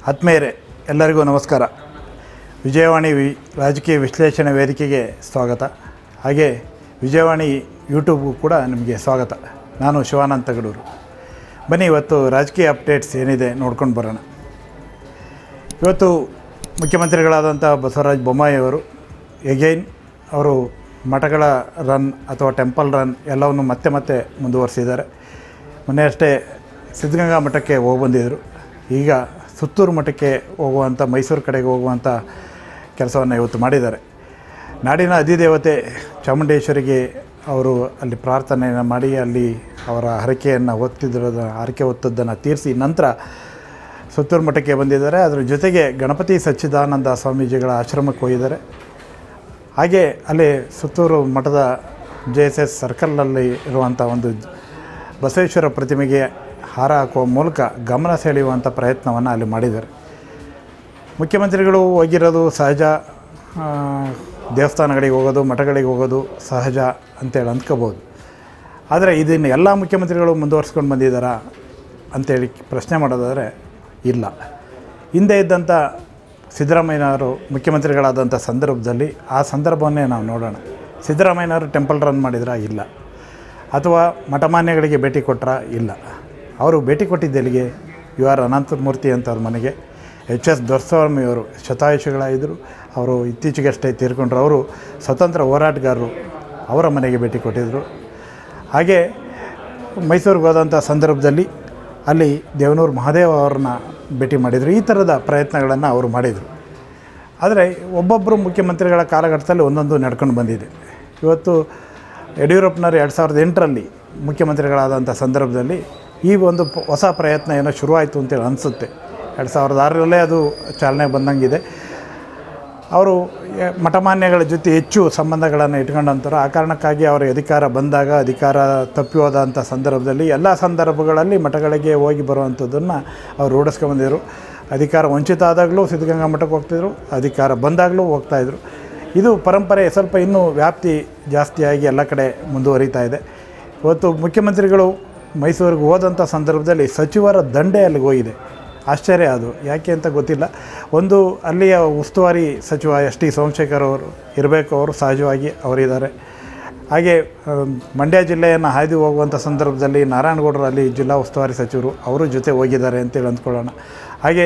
ಆತ್ಮೇಯರೇ ಎಲ್ಲರಿಗೂ ನಮಸ್ಕಾರ ವಿಜಯವಾಣಿ ವಿ ರಾಜಕೀಯ ವಿಶ್ಲೇಷಣೆ ವೇದಿಕೆಗೆ ಸ್ವಾಗತ ಹಾಗೆ ವಿಜಯವಾಣಿ ಯೂಟ್ಯೂಬ್ಗೂ ಕೂಡ ನಿಮಗೆ ಸ್ವಾಗತ ನಾನು ಶಿವಾನಂದ ತಗಡೂರು ಬನ್ನಿ ಇವತ್ತು ರಾಜಕೀಯ ಅಪ್ಡೇಟ್ಸ್ ಏನಿದೆ ನೋಡ್ಕೊಂಡು ಬರೋಣ ಇವತ್ತು ಮುಖ್ಯಮಂತ್ರಿಗಳಾದಂಥ ಬಸವರಾಜ ಬೊಮ್ಮಾಯಿ ಅವರು ಎಗೈನ್ ಅವರು ಮಠಗಳ ರನ್ ಅಥವಾ ಟೆಂಪಲ್ ರನ್ ಎಲ್ಲವನ್ನು ಮತ್ತೆ ಮತ್ತೆ ಮುಂದುವರಿಸಿದ್ದಾರೆ ಮೊನ್ನೆ ಅಷ್ಟೇ ಸಿದ್ಧಗಂಗಾ ಮಠಕ್ಕೆ ಹೋಗಿ ಬಂದಿದ್ದರು ಈಗ ಸುತ್ತೂರು ಮಠಕ್ಕೆ ಹೋಗುವಂಥ ಮೈಸೂರು ಕಡೆಗೆ ಹೋಗುವಂಥ ಕೆಲಸವನ್ನು ಇವತ್ತು ಮಾಡಿದ್ದಾರೆ ನಾಡಿನ ಅಧಿದೇವತೆ ಚಾಮುಂಡೇಶ್ವರಿಗೆ ಅವರು ಅಲ್ಲಿ ಪ್ರಾರ್ಥನೆಯನ್ನು ಮಾಡಿ ಅಲ್ಲಿ ಅವರ ಹರಕೆಯನ್ನು ಹೊತ್ತಿದ್ರದ ಹರಕೆ ಹೊತ್ತದ್ದನ್ನು ತೀರಿಸಿ ನಂತರ ಸುತ್ತೂರು ಮಠಕ್ಕೆ ಬಂದಿದ್ದಾರೆ ಅದರ ಜೊತೆಗೆ ಗಣಪತಿ ಸಚ್ಚಿದಾನಂದ ಸ್ವಾಮೀಜಿಗಳ ಆಶ್ರಮಕ್ಕೆ ಹೋಗಿದ್ದಾರೆ ಹಾಗೆ ಅಲ್ಲಿ ಸುತ್ತೂರು ಮಠದ ಜೆ ಎಸ್ ಎಸ್ ಸರ್ಕಲ್ನಲ್ಲಿ ಇರುವಂಥ ಒಂದು ಬಸವೇಶ್ವರ ಪ್ರತಿಮೆಗೆ ಹಾರ ಹಾಕುವ ಮೂಲಕ ಗಮನ ಸೆಳೆಯುವಂಥ ಪ್ರಯತ್ನವನ್ನು ಅಲ್ಲಿ ಮಾಡಿದ್ದಾರೆ ಮುಖ್ಯಮಂತ್ರಿಗಳು ಹೋಗಿರೋದು ಸಹಜ ಆ, ದೇವಸ್ಥಾನಗಳಿಗೆ ಹೋಗೋದು ಮಠಗಳಿಗೆ ಹೋಗೋದು ಸಹಜ ಅಂತೇಳಿ ಅಂದ್ಕೋಬೋದು ಆದರೆ ಇದನ್ನು ಎಲ್ಲ ಮುಖ್ಯಮಂತ್ರಿಗಳು ಮುಂದುವರ್ಸ್ಕೊಂಡು ಬಂದಿದ್ದಾರಾ ಅಂತೇಳಿ ಪ್ರಶ್ನೆ ಮಾಡೋದಾದರೆ ಇಲ್ಲ ಹಿಂದೆ ಇದ್ದಂಥ ಸಿದ್ದರಾಮಯ್ಯನವರು ಮುಖ್ಯಮಂತ್ರಿಗಳಾದಂಥ ಸಂದರ್ಭದಲ್ಲಿ ಆ ಸಂದರ್ಭವನ್ನೇ ನಾವು ನೋಡೋಣ ಸಿದ್ದರಾಮಯ್ಯನವರು ಟೆಂಪಲ್ ರನ್ ಮಾಡಿದ್ರಾ ಇಲ್ಲ ಅಥವಾ ಮಠಮಾನ್ಯಗಳಿಗೆ ಭೇಟಿ ಕೊಟ್ಟರಾ ಇಲ್ಲ ಅವರು ಭೇಟಿ ಕೊಟ್ಟಿದ್ದೆಲ್ಲಿಗೆ ಯು ಆರ್ ಅನಂತಮೂರ್ತಿ ಅಂತವ್ರ ಮನೆಗೆ ಎಚ್ ಎಸ್ ದೊರಸ್ವಾಮಿಯವರು ಶತಾಯುಷಿಗಳಾಗಿದ್ದರು ಅವರು ಇತ್ತೀಚೆಗಷ್ಟೇ ತೀರ್ಕೊಂಡ್ರು ಅವರು ಸ್ವತಂತ್ರ ಹೋರಾಟಗಾರರು ಅವರ ಮನೆಗೆ ಭೇಟಿ ಕೊಟ್ಟಿದ್ದರು ಹಾಗೆ ಮೈಸೂರಿಗೆ ಹೋದಂಥ ಸಂದರ್ಭದಲ್ಲಿ ಅಲ್ಲಿ ದೇವನೂರು ಮಹಾದೇವ ಅವ್ರನ್ನ ಭೇಟಿ ಮಾಡಿದರು ಈ ಥರದ ಪ್ರಯತ್ನಗಳನ್ನು ಅವರು ಮಾಡಿದರು ಆದರೆ ಒಬ್ಬೊಬ್ಬರು ಮುಖ್ಯಮಂತ್ರಿಗಳ ಕಾಲಘಟ್ಟದಲ್ಲಿ ಒಂದೊಂದು ನಡ್ಕೊಂಡು ಬಂದಿದೆ ಇವತ್ತು ಯಡಿಯೂರಪ್ಪನವರು ಎರಡು ಸಾವಿರದ ಎಂಟರಲ್ಲಿ ಮುಖ್ಯಮಂತ್ರಿಗಳಾದಂಥ ಸಂದರ್ಭದಲ್ಲಿ ಈ ಒಂದು ಪ- ಹೊಸ ಪ್ರಯತ್ನ ಏನೋ ಶುರುವಾಯಿತು ಅಂತೇಳಿ ಅನಿಸುತ್ತೆ ಎರಡು ಸಾವಿರದ ಆರರಲ್ಲೇ ಅದು ಚಾಲನೆ ಬಂದಂಗಿದೆ ಅವರು ಎ- ಮಠಮಾನ್ಯಗಳ ಜೊತೆ ಹೆಚ್ಚು ಸಂಬಂಧಗಳನ್ನು ಇಟ್ಕೊಂಡಂಥವ್ರು ಆ ಕಾರಣಕ್ಕಾಗಿ ಅವರ ಅಧಿಕಾರ ಬಂದಾಗ ಅಧಿಕಾರ ತಪ್ಪಿ ಹೋದಂಥ ಸಂದರ್ಭದಲ್ಲಿ ಎಲ್ಲ ಸಂದರ್ಭಗಳಲ್ಲಿ ಮಠಗಳಿಗೆ ಹೋಗಿ ಬರುವಂಥದ್ದನ್ನು ಅವರು ರೂಢಿಸ್ಕೊಂಬಂದಿದ್ರು ಅಧಿಕಾರ ವಂಚಿತ ಆದಾಗಲೂ ಸಿದ್ಧಗಂಗಾ ಮಠಕ್ಕೆ ಹೋಗ್ತಿದ್ರು ಅಧಿಕಾರ ಬಂದಾಗಲೂ ಹೋಗ್ತಾಯಿದ್ರು ಇದು ಪರಂಪರೆ ಸ್ವಲ್ಪ ಇನ್ನೂ ವ್ಯಾಪ್ತಿ ಜಾಸ್ತಿಯಾಗಿ ಎಲ್ಲ ಕಡೆ ಮುಂದುವರಿತಾ ಇದೆ ಇವತ್ತು ಮುಖ್ಯಮಂತ್ರಿಗಳು ಮೈಸೂರಿಗೆ ಹೋದಂಥ ಸಂದರ್ಭದಲ್ಲಿ ಸಚಿವರ ದಂಡೆ ಅಲ್ಲಿಗೆ ಹೋಗಿದೆ ಆಶ್ಚರ್ಯ ಅದು ಯಾಕೆ ಅಂತ ಗೊತ್ತಿಲ್ಲ ಒಂದು ಅಲ್ಲಿಯ ಉಸ್ತುವಾರಿ ಸಚಿವ ಎಸ್ ಟಿ ಸೋಮಶೇಖರ್ ಅವರು ಇರಬೇಕು ಅವರು ಸಹಜವಾಗಿ ಅವರಿದ್ದಾರೆ ಹಾಗೆ ಆ, ಮಂಡ್ಯ ಜಿಲ್ಲೆಯನ್ನು ಹಾಯ್ದು ಹೋಗುವಂಥ ಸಂದರ್ಭದಲ್ಲಿ ನಾರಾಯಣಗೌಡರು ಅಲ್ಲಿ ಜಿಲ್ಲಾ ಉಸ್ತುವಾರಿ ಸಚಿವರು ಅವರು ಜೊತೆ ಹೋಗಿದ್ದಾರೆ ಅಂತೇಳಿ ಅಂದ್ಕೊಳ್ಳೋಣ ಹಾಗೆ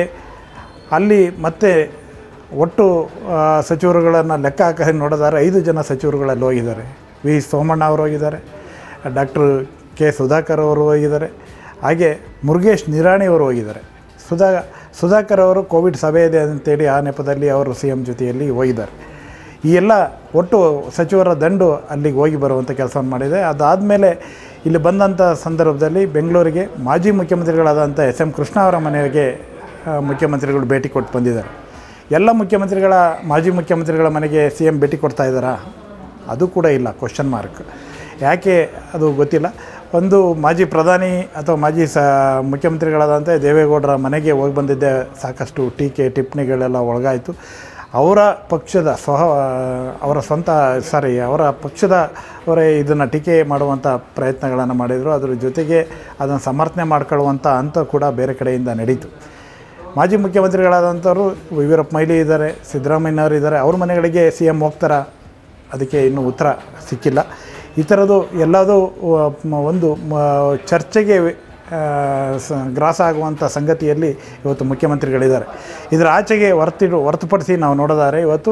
ಅಲ್ಲಿ ಮತ್ತೆ ಒಟ್ಟು ಆ, ಸಚಿವರುಗಳನ್ನು ಲೆಕ್ಕ ಹಾಕಿ ನೋಡಿದರೆ ಐದು ಜನ ಸಚಿವರುಗಳಲ್ಲಿ ಹೋಗಿದ್ದಾರೆ ವಿ ಸೋಮಣ್ಣ ಅವರು ಹೋಗಿದ್ದಾರೆ ಡಾಕ್ಟರ್ ಕೆ ಸುಧಾಕರ್ ಅವರು ಹೋಗಿದ್ದಾರೆ ಹಾಗೆ ಮುರುಗೇಶ್ ನಿರಾಣಿ ಅವರು ಹೋಗಿದ್ದಾರೆ ಸುಧಾ ಸುಧಾಕರ್ ಅವರು ಕೋವಿಡ್ ಸಭೆ ಇದೆ ಅಂತೇಳಿ ಆ ನೆಪದಲ್ಲಿ ಅವರು ಸಿ ಎಮ್ ಜೊತೆಯಲ್ಲಿ ಹೋಗಿದ್ದಾರೆ ಈ ಎಲ್ಲ ಒಟ್ಟು ಸಚಿವರ ದಂಡು ಅಲ್ಲಿಗೆ ಹೋಗಿ ಬರುವಂಥ ಕೆಲಸವನ್ನು ಮಾಡಿದೆ ಅದಾದಮೇಲೆ ಇಲ್ಲಿ ಬಂದಂಥ ಸಂದರ್ಭದಲ್ಲಿ ಬೆಂಗಳೂರಿಗೆ ಮಾಜಿ ಮುಖ್ಯಮಂತ್ರಿಗಳಾದಂಥ ಎಸ್ ಎಂ ಕೃಷ್ಣ ಅವರ ಮನೆಗೆ ಆ, ಮುಖ್ಯಮಂತ್ರಿಗಳು ಭೇಟಿ ಕೊಟ್ಟು ಬಂದಿದ್ದಾರೆ ಎಲ್ಲ ಮುಖ್ಯಮಂತ್ರಿಗಳ ಮಾಜಿ ಮುಖ್ಯಮಂತ್ರಿಗಳ ಮನೆಗೆ ಸಿ ಎಮ್ ಭೇಟಿ ಕೊಡ್ತಾ ಇದ್ದಾರಾ ಅದು ಕೂಡ ಇಲ್ಲ ಕ್ವಶನ್ ಮಾರ್ಕ್ ಯಾಕೆ ಅದು ಗೊತ್ತಿಲ್ಲ ಒಂದು ಮಾಜಿ ಪ್ರಧಾನಿ ಅಥವಾ ಮಾಜಿ ಸ ಮುಖ್ಯಮಂತ್ರಿಗಳಾದಂಥ ದೇವೇಗೌಡರ ಮನೆಗೆ ಹೋಗಿ ಬಂದಿದ್ದೆ ಸಾಕಷ್ಟು ಟೀಕೆ ಟಿಪ್ಪಣಿಗಳೆಲ್ಲ ಒಳಗಾಯಿತು ಅವರ ಪಕ್ಷದ ಸ್ವಹ ಅವರ ಸ್ವಂತ ಸಾರಿ ಅವರ ಪಕ್ಷದ ಅವರೇ ಇದನ್ನು ಟೀಕೆ ಮಾಡುವಂಥ ಪ್ರಯತ್ನಗಳನ್ನು ಮಾಡಿದರು ಅದರ ಜೊತೆಗೆ ಅದನ್ನು ಸಮರ್ಥನೆ ಮಾಡ್ಕೊಳ್ಳುವಂಥ ಹಂತ ಕೂಡ ಬೇರೆ ಕಡೆಯಿಂದ ನಡೀತು ಮಾಜಿ ಮುಖ್ಯಮಂತ್ರಿಗಳಾದಂಥವ್ರು ವೀರಪ್ಪ ಮೊಯ್ಲಿ ಇದ್ದಾರೆ ಸಿದ್ದರಾಮಯ್ಯನವರು ಇದ್ದಾರೆ ಅವ್ರ ಮನೆಗಳಿಗೆ ಸಿ ಎಮ್ ಹೋಗ್ತಾರಾ ಅದಕ್ಕೆ ಇನ್ನೂ ಉತ್ತರ ಸಿಕ್ಕಿಲ್ಲ ಈ ಥರದ್ದು ಎಲ್ಲದೂ ಆ, ಮ- ಒಂದು ಮ- ಚರ್ಚೆಗೆ ಆ, ಸ ಗ್ರಾಸ ಆಗುವಂಥ ಸಂಗತಿಯಲ್ಲಿ ಇವತ್ತು ಮುಖ್ಯಮಂತ್ರಿಗಳಿದ್ದಾರೆ ಇದರ ಆಚೆಗೆ ಹೊರತಿಡು ಹೊರತುಪಡಿಸಿ ನಾವು ನೋಡೋದಾದ್ರೆ ಇವತ್ತು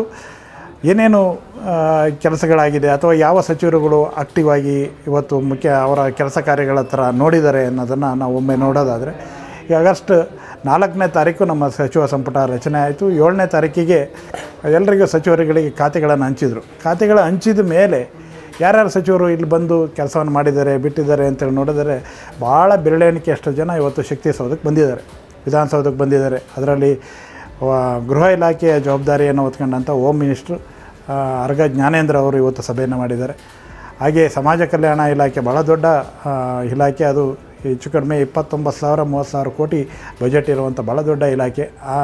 ಏನೇನು ಆ, ಕೆಲಸಗಳಾಗಿದೆ ಅಥವಾ ಯಾವ ಸಚಿವರುಗಳು ಆಕ್ಟಿವ್ ಆಗಿ ಇವತ್ತು ಮುಖ್ಯ ಅವರ ಕೆಲಸ ಕಾರ್ಯಗಳ ಥರ ನೋಡಿದ್ದಾರೆ ಅನ್ನೋದನ್ನು ನಾವು ಒಮ್ಮೆ ನೋಡೋದಾದರೆ ಈ ಆಗಸ್ಟ್ ನಾಲ್ಕನೇ ತಾರೀಕು ನಮ್ಮ ಸಚಿವ ಸಂಪುಟ ರಚನೆ ಆಯಿತು ಏಳನೇ ತಾರೀಕಿಗೆ ಎಲ್ಲರಿಗೂ ಸಚಿವರುಗಳಿಗೆ ಖಾತೆಗಳನ್ನು ಹಂಚಿದರು ಖಾತೆಗಳ ಹಂಚಿದ ಮೇಲೆ ಯಾರ್ಯಾರು ಸಚಿವರು ಇಲ್ಲಿ ಬಂದು ಕೆಲಸವನ್ನು ಮಾಡಿದ್ದಾರೆ ಬಿಟ್ಟಿದ್ದಾರೆ ಅಂತೇಳಿ ನೋಡಿದರೆ ಭಾಳ ಬೆರಳೆಣಿಕೆ ಅಷ್ಟು ಜನ ಇವತ್ತು ಶಕ್ತಿ ಸೌಧಕ್ಕೆ ಬಂದಿದ್ದಾರೆ ವಿಧಾನಸೌಧಕ್ಕೆ ಬಂದಿದ್ದಾರೆ ಅದರಲ್ಲಿ ವ- ಗೃಹ ಇಲಾಖೆಯ ಜವಾಬ್ದಾರಿಯನ್ನು ಹೊತ್ಕೊಂಡಂಥ ಹೋಮ್ ಮಿನಿಸ್ಟ್ರು ಆ, ಅರ್ಗ ಜ್ಞಾನೇಂದ್ರ ಅವರು ಇವತ್ತು ಸಭೆಯನ್ನು ಮಾಡಿದ್ದಾರೆ ಹಾಗೆ ಸಮಾಜ ಕಲ್ಯಾಣ ಇಲಾಖೆ ಭಾಳ ದೊಡ್ಡ ಆ, ಇಲಾಖೆ ಅದು ಹೆಚ್ಚು ಕಡಿಮೆ ಇಪ್ಪತ್ತೊಂಬತ್ತು ಸಾವಿರ ಮೂವತ್ತು ಸಾವಿರ ಕೋಟಿ ಬಜೆಟ್ ಇರುವಂಥ ಭಾಳ ದೊಡ್ಡ ಇಲಾಖೆ ಆ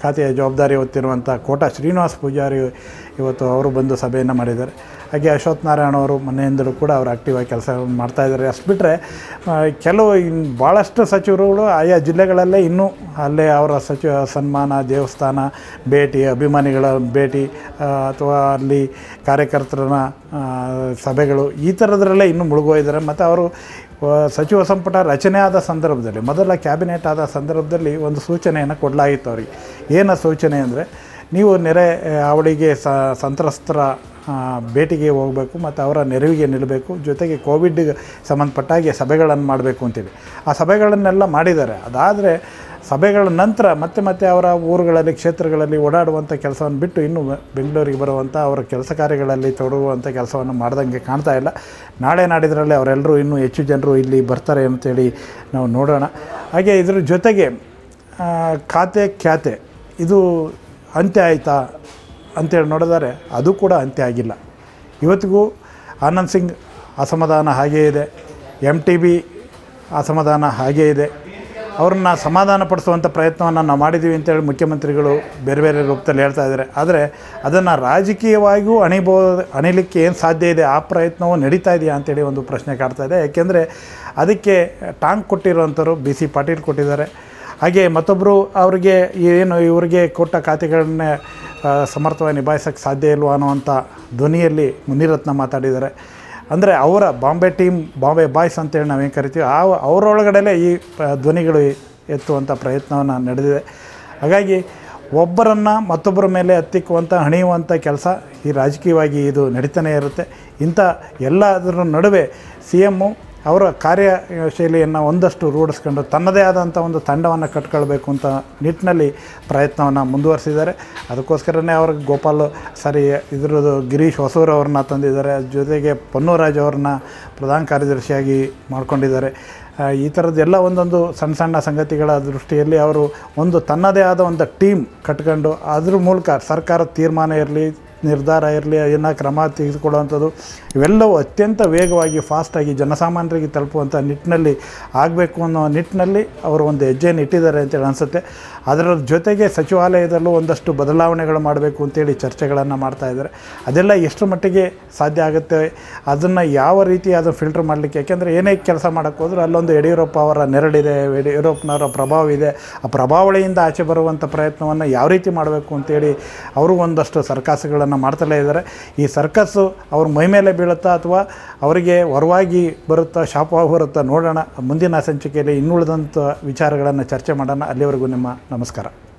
ಖಾತೆಯ ಜವಾಬ್ದಾರಿ ಹೊತ್ತಿರುವಂಥ ಕೋಟ ಶ್ರೀನಿವಾಸ್ ಪೂಜಾರಿ ಇವತ್ತು ಅವರು ಬಂದು ಸಭೆಯನ್ನು ಮಾಡಿದ್ದಾರೆ ಹಾಗೆ ಅಶ್ವಥ್ ನಾರಾಯಣ ಅವರು ಮನೆಯಿಂದಲೂ ಕೂಡ ಅವರು ಆಕ್ಟಿವ್ ಆಗಿ ಕೆಲಸ ಮಾಡ್ತಾಯಿದ್ದಾರೆ ಅಷ್ಟು ಬಿಟ್ಟರೆ ಕೆಲವು ಇನ್ನು ಭಾಳಷ್ಟು ಸಚಿವರುಗಳು ಆಯಾ ಜಿಲ್ಲೆಗಳಲ್ಲೇ ಇನ್ನೂ ಅಲ್ಲೇ ಅವರ ಸಚಿವ ಸನ್ಮಾನ ದೇವಸ್ಥಾನ ಭೇಟಿ ಅಭಿಮಾನಿಗಳ ಭೇಟಿ ಆ, ಅಥವಾ ಅಲ್ಲಿ ಕಾರ್ಯಕರ್ತರನ್ನ ಆ, ಸಭೆಗಳು ಈ ಥರದ್ರಲ್ಲೇ ಇನ್ನೂ ಮುಳುಗೋಗಿದ್ದಾರೆ ಮತ್ತು ಅವರು ಆ, ಸಚಿವ ಸಂಪುಟ ರಚನೆ ಆದ ಸಂದರ್ಭದಲ್ಲಿ ಮೊದಲ ಕ್ಯಾಬಿನೆಟ್ ಆದ ಸಂದರ್ಭದಲ್ಲಿ ಒಂದು ಸೂಚನೆಯನ್ನು ಕೊಡಲಾಗಿತ್ತು ಅವರಿಗೆ ಏನು ಸೂಚನೆ ಅಂದರೆ ನೀವು ನೆರೆ ಅವಳಿಗೆ ಸ ಸಂತ್ರಸ್ತರ ಆ, ಭೇಟಿಗೆ ಹೋಗಬೇಕು ಮತ್ತು ಅವರ ನೆರವಿಗೆ ನಿಲ್ಲಬೇಕು ಜೊತೆಗೆ ಕೋವಿಡ್ಗೆ ಸಂಬಂಧಪಟ್ಟ ಹಾಗೆ ಸಭೆಗಳನ್ನು ಮಾಡಬೇಕು ಅಂತೇಳಿ ಆ ಸಭೆಗಳನ್ನೆಲ್ಲ ಮಾಡಿದ್ದಾರೆ ಅದಾದರೆ ಸಭೆಗಳ ನಂತರ ಮತ್ತೆ ಮತ್ತೆ ಅವರ ಊರುಗಳಲ್ಲಿ ಕ್ಷೇತ್ರಗಳಲ್ಲಿ ಓಡಾಡುವಂಥ ಕೆಲಸವನ್ನು ಬಿಟ್ಟು ಇನ್ನು ಬೆಂಗಳೂರಿಗೆ ಬರುವಂಥ ಅವರ ಕೆಲಸ ಕಾರ್ಯಗಳಲ್ಲಿ ತೊಡಗುವಂಥ ಕೆಲಸವನ್ನು ಮಾಡ್ದಂಗೆ ಕಾಣ್ತಾ ಇಲ್ಲ ನಾಳೆ ನಾಡಿದ್ರಲ್ಲಿ ಅವರೆಲ್ಲರೂ ಇನ್ನೂ ಹೆಚ್ಚು ಜನರು ಇಲ್ಲಿ ಬರ್ತಾರೆ ಅಂತೇಳಿ ನಾವು ನೋಡೋಣ ಹಾಗೆ ಇದ್ರ ಜೊತೆಗೆ ಆ, ಖಾತೆ ಖ್ಯಾತೆ ಇದು ಅಂತ್ಯ ಆಯಿತಾ ಅಂತೇಳಿ ನೋಡಿದರೆ ಅದು ಕೂಡ ಅಂತ್ಯ ಆಗಿಲ್ಲ ಇವತ್ತಿಗೂ ಆನಂದ್ ಸಿಂಗ್ ಅಸಮಾಧಾನ ಹಾಗೇ ಇದೆ ಎಮ್ ಟಿ ಬಿ ಅಸಮಾಧಾನ ಹಾಗೇ ಇದೆ ಅವ್ರನ್ನ ಸಮಾಧಾನ ಪಡಿಸುವಂಥ ಪ್ರಯತ್ನವನ್ನು ನಾವು ಮಾಡಿದ್ದೀವಿ ಅಂತೇಳಿ ಮುಖ್ಯಮಂತ್ರಿಗಳು ಬೇರೆ ಬೇರೆ ರೂಪದಲ್ಲಿ ಹೇಳ್ತಾ ಇದ್ದಾರೆ ಆದರೆ ಅದನ್ನು ರಾಜಕೀಯವಾಗಿಯೂ ಅಣಿಬೋದು ಅಣಿಲಿಕ್ಕೆ ಏನು ಸಾಧ್ಯ ಇದೆ ಆ ಪ್ರಯತ್ನವು ನಡೀತಾ ಇದೆಯಾ ಅಂತೇಳಿ ಒಂದು ಪ್ರಶ್ನೆ ಕಾಡ್ತಾ ಇದೆ ಯಾಕೆಂದರೆ ಅದಕ್ಕೆ ಟಾಂಗ್ ಕೊಟ್ಟಿರುವಂಥವ್ರು ಬಿ ಸಿ ಪಾಟೀಲ್ ಕೊಟ್ಟಿದ್ದಾರೆ ಹಾಗೆ ಮತ್ತೊಬ್ಬರು ಅವರಿಗೆ ಏನು ಇವರಿಗೆ ಕೊಟ್ಟ ಖಾತೆಗಳನ್ನೇ ಆ, ಸಮರ್ಥವಾಗಿ ನಿಭಾಯಿಸೋಕ್ಕೆ ಸಾಧ್ಯ ಇಲ್ವಾ ಅನ್ನುವಂಥ ಧ್ವನಿಯಲ್ಲಿ ಮುನಿರತ್ನ ಮಾತಾಡಿದ್ದಾರೆ ಅಂದರೆ ಅವರ ಬಾಂಬೆ ಟೀಮ್ ಬಾಂಬೆ ಬಾಯ್ಸ್ ಅಂತೇಳಿ ನಾವೇನು ಕರಿತೀವಿ ಆ ಅವರೊಳಗಡೆಲೇ ಈ ಪ- ಧ್ವನಿಗಳು ಎತ್ತುವಂಥ ಪ್ರಯತ್ನವನ್ನು ನಡೆದಿದೆ ಹಾಗಾಗಿ ಒಬ್ಬರನ್ನು ಮತ್ತೊಬ್ಬರ ಮೇಲೆ ಹತ್ತಿಕ್ಕುವಂಥ ಹಣಿಯುವಂಥ ಕೆಲಸ ಈ ರಾಜಕೀಯವಾಗಿ ಇದು ನಡೀತಾನೆ ಇರುತ್ತೆ ಇಂಥ ಎಲ್ಲದರ ನಡುವೆ ಸಿ ಎಮ್ಮು ಅವರ ಕಾರ್ಯಶೈಲಿಯನ್ನು ಒಂದಷ್ಟು ರೂಢಿಸ್ಕೊಂಡು ತನ್ನದೇ ಆದಂಥ ಒಂದು ತಂಡವನ್ನು ಕಟ್ಕೊಳ್ಬೇಕು ಅಂತ ನಿಟ್ಟಿನಲ್ಲಿ ಪ್ರಯತ್ನವನ್ನು ಮುಂದುವರಿಸಿದ್ದಾರೆ ಅದಕ್ಕೋಸ್ಕರನೇ ಅವ್ರಿಗೆ ಗೋಪಾಲ್ ಸಾರಿ ಇದ್ರದ್ದು ಗಿರೀಶ್ ಹೊಸೂರ್ ಅವ್ರನ್ನ ತಂದಿದ್ದಾರೆ ಜೊತೆಗೆ ಪೊನ್ನೂರಾಜ್ ಅವ್ರನ್ನ ಪ್ರಧಾನ ಕಾರ್ಯದರ್ಶಿಯಾಗಿ ಮಾಡ್ಕೊಂಡಿದ್ದಾರೆ ಆ, ಈ ಥರದ್ದೆಲ್ಲ ಒಂದೊಂದು ಸಣ್ಣ ಸಣ್ಣ ಸಂಗತಿಗಳ ದೃಷ್ಟಿಯಲ್ಲಿ ಅವರು ಒಂದು ತನ್ನದೇ ಆದ ಒಂದು ಟೀಮ್ ಕಟ್ಕೊಂಡು ಅದ್ರ ಮೂಲಕ ಸರ್ಕಾರದ ತೀರ್ಮಾನ ಇರಲಿ ನಿರ್ಧಾರ ಇರಲಿ ಏನೋ ಕ್ರಮ ತೆಗೆದುಕೊಳ್ಳುವಂಥದ್ದು ಇವೆಲ್ಲವೂ ಅತ್ಯಂತ ವೇಗವಾಗಿ ಫಾಸ್ಟಾಗಿ ಜನಸಾಮಾನ್ಯರಿಗೆ ತಲುಪುವಂಥ ನಿಟ್ಟಿನಲ್ಲಿ ಆಗಬೇಕು ಅನ್ನೋ ನಿಟ್ಟಿನಲ್ಲಿ ಅವರು ಒಂದು ಹೆಜ್ಜೆಯನ್ನು ಇಟ್ಟಿದ್ದಾರೆ ಅಂತೇಳಿ ಅನಿಸುತ್ತೆ ಅದರ ಜೊತೆಗೆ ಸಚಿವಾಲಯದಲ್ಲೂ ಒಂದಷ್ಟು ಬದಲಾವಣೆಗಳು ಮಾಡಬೇಕು ಅಂತೇಳಿ ಚರ್ಚೆಗಳನ್ನು ಮಾಡ್ತಾ ಇದ್ದಾರೆ ಅದೆಲ್ಲ ಎಷ್ಟು ಮಟ್ಟಿಗೆ ಸಾಧ್ಯ ಆಗುತ್ತೆ ಅದನ್ನು ಯಾವ ರೀತಿ ಅದು ಫಿಲ್ಟರ್ ಮಾಡಲಿಕ್ಕೆ ಯಾಕೆಂದರೆ ಏನೇ ಕೆಲಸ ಮಾಡೋಕ್ಕೆ ಹೋದರೂ ಅಲ್ಲೊಂದು ಯಡಿಯೂರಪ್ಪ ಅವರ ನೆರಳಿದೆ ಯಡಿಯೂರಪ್ಪನವರ ಪ್ರಭಾವ ಇದೆ ಆ ಪ್ರಭಾವಳಿಯಿಂದ ಆಚೆ ಬರುವಂಥ ಪ್ರಯತ್ನವನ್ನು ಯಾವ ರೀತಿ ಮಾಡಬೇಕು ಅಂತೇಳಿ ಅವರು ಒಂದಷ್ಟು ಸರ್ಕಸ್ಗಳನ್ನು ಮಾಡ್ತಲೇ ಇದ್ದಾರೆ ಈ ಸರ್ಕಸ್ಸು ಅವ್ರ ಮೈ ಮೇಲೆ ಬೀಳುತ್ತಾ ಅಥವಾ ಅವರಿಗೆ ಹೊರವಾಗಿ ಬರುತ್ತಾ ಶಾಪವಾಗಿ ಬರುತ್ತಾ ನೋಡೋಣ ಮುಂದಿನ ಸಂಚಿಕೆಯಲ್ಲಿ ಇನ್ನುಳಿದಂಥ ವಿಚಾರಗಳನ್ನು ಚರ್ಚೆ ಮಾಡೋಣ ಅಲ್ಲಿವರೆಗೂ ನಿಮ್ಮ ನಮಸ್ಕಾರ